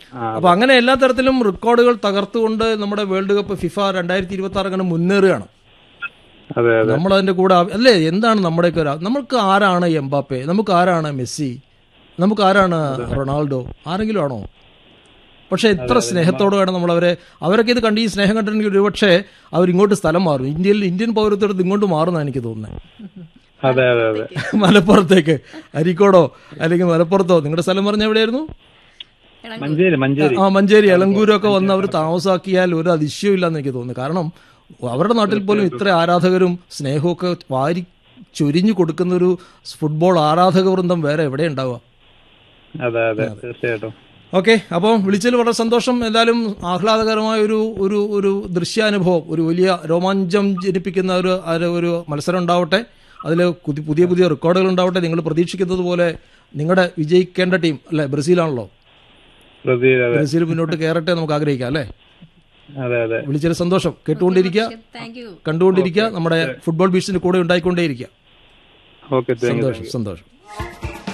ആ, അപ്പൊ അങ്ങനെ എല്ലാ തരത്തിലും റെക്കോർഡുകൾ തകർത്തുകൊണ്ട് നമ്മുടെ വേൾഡ് കപ്പ് ഫിഫ രണ്ടായിരത്തി ഇരുപത്തി ആറ് അങ്ങനെ മുന്നേറുകയാണ് അതെ അതെ നമ്മൾ അതിന്റെ കൂടെ ആ- അല്ലേ എന്താണ് നമ്മുടെയൊക്കെ ഒരു നമുക്ക് ആരാണ് എംബാപ്പെ നമുക്ക് ആരാണ് മെസ്സി നമുക്ക് ആരാണ് റൊണാൾഡോ ആരെങ്കിലും ആണോ പക്ഷെ എത്ര സ്നേഹത്തോടെയാണ് നമ്മൾ അവരെ അവരൊക്കെ ഇത് കണ്ട് ഈ സ്നേഹം കണ്ടിട്ടുണ്ടെങ്കിൽ ഒരുപക്ഷെ അവർ ഇങ്ങോട്ട് സ്ഥലം മാറും ഇന്ത്യയിൽ ഇന്ത്യൻ പൗരത്വത്തിൽ ഇങ്ങോട്ട് മാറുന്ന എനിക്ക് തോന്നുന്നത് അതെ അതെ അതെ മലപ്പുറത്തേക്ക് അരിക്കോടോ അല്ലെങ്കിൽ മലപ്പുറത്തോ നിങ്ങളുടെ സ്ഥലം പറഞ്ഞ എവിടെയായിരുന്നു മഞ്ചേരി മഞ്ചേരി ആ മഞ്ചേരി എളങ്കൂരൊക്കെ വന്ന് അവർ താമസാക്കിയാൽ ഒരു അതിശയമില്ലെന്ന് എനിക്ക് തോന്നുന്നു കാരണം അവരുടെ നാട്ടിൽ പോലും ഇത്ര ആരാധകരും സ്നേഹവും ഒക്കെ വാരി ചൊരിഞ്ഞു കൊടുക്കുന്ന ഒരു ഫുട്ബോൾ ആരാധക വൃന്ദം വേറെ എവിടെ ഉണ്ടാവുക അതെ അതെ തീർച്ചയായിട്ടും ഓക്കെ അപ്പോൾ വിളിച്ചതിൽ വളരെ സന്തോഷം എന്തായാലും ആഹ്ലാദകരമായ ഒരു ഒരു ഒരു ദൃശ്യാനുഭവം ഒരു വലിയ രോമാഞ്ചം ജനിപ്പിക്കുന്ന ഒരു ഒരു- ഒരു മത്സരം ഉണ്ടാവട്ടെ അതിൽ പുതിയ പുതിയ റെക്കോർഡുകൾ ഉണ്ടാവട്ടെ നിങ്ങൾ പ്രതീക്ഷിക്കുന്നത് പോലെ നിങ്ങളുടെ വിജയിക്കേണ്ട ടീം അല്ലെ ബ്രസീലാണല്ലോ ബ്രസീൽ അതെ ബ്രസീൽ മുന്നോട്ട് കയറട്ടെ നമുക്ക് ആഗ്രഹിക്കാം അല്ലേ അതെ അതെ വിളിച്ചതിൽ സന്തോഷം കേട്ടുകൊണ്ടിരിക്കുക താങ്ക് യു കണ്ടുകൊണ്ടിരിക്കുക നമ്മുടെ ഫുട്ബോൾ ബീച്ചിന്റെ കൂടെ ഉണ്ടായിക്കൊണ്ടേയിരിക്കുക ഓക്കെ താങ്ക് യു സന്തോഷം സന്തോഷം